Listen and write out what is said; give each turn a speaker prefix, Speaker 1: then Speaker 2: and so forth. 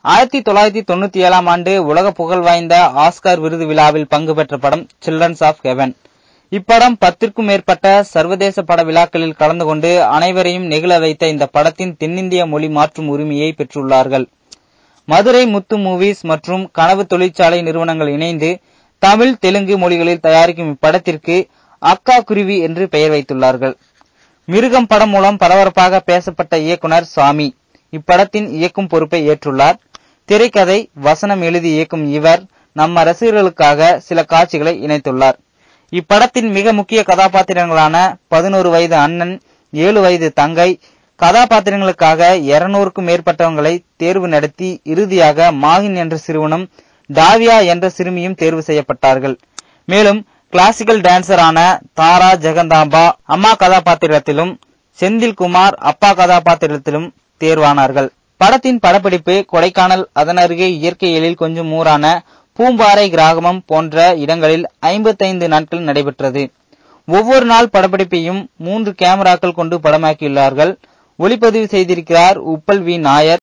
Speaker 1: ஆயிரத்தி தொள்ளாயிரத்தி தொண்ணூத்தி ஏழாம் ஆண்டு உலக புகழ் வாய்ந்த ஆஸ்கார் விருது விழாவில் பங்கு பெற்ற படம் சில்ட்ரன்ஸ் ஆஃப் ஹெவன் இப்படம் பத்திற்கும் மேற்பட்ட சர்வதேச பட விழாக்களில் கலந்து கொண்டு அனைவரையும் நெகிழ வைத்த இந்த படத்தின் தென்னிந்திய மொழி மாற்றும் உரிமையை பெற்றுள்ளார்கள் மதுரை முத்து மூவிஸ் மற்றும் கனவு தொழிற்சாலை நிறுவனங்கள் இணைந்து தமிழ் தெலுங்கு மொழிகளில் தயாரிக்கும் இப்படத்திற்கு அக்கா குருவி என்று பெயர் வைத்துள்ளார்கள் மிருகம் படம் மூலம் பரபரப்பாக பேசப்பட்ட இயக்குனர் சாமி இப்படத்தின் இயக்கும் பொறுப்பை ஏற்றுள்ளார் திரைக்கதை வசனம் எழுதி இயக்கும் இவர் நம்ம ரசிகர்களுக்காக சில காட்சிகளை இணைத்துள்ளார் இப்படத்தின் மிக முக்கிய கதாபாத்திரங்களான பதினோரு வயது அண்ணன் ஏழு வயது தங்கை கதாபாத்திரங்களுக்காக இருநூறுக்கும் மேற்பட்டவங்களை தேர்வு நடத்தி இறுதியாக மாஹின் என்ற சிறுவனும் டாவியா என்ற சிறுமியும் தேர்வு செய்யப்பட்டார்கள் மேலும் கிளாசிக்கல் டான்சரான தாரா ஜெகந்தாம்பா அம்மா கதாபாத்திரத்திலும் செந்தில்குமார் அப்பா கதாபாத்திரத்திலும் தேர்வானார்கள் படத்தின் படப்பிடிப்பு கொடைக்கானல் அதன் அருகே இயற்கை எழில் கொஞ்சம் ஊரான பூம்பாறை கிராமம் போன்ற இடங்களில் ஐம்பத்தைந்து நாட்கள் நடைபெற்றது ஒவ்வொரு நாள் படப்பிடிப்பையும் மூன்று கேமராக்கள் கொண்டு படமாக்கியுள்ளார்கள் ஒளிப்பதிவு செய்திருக்கிறார் உப்பல் வி நாயர்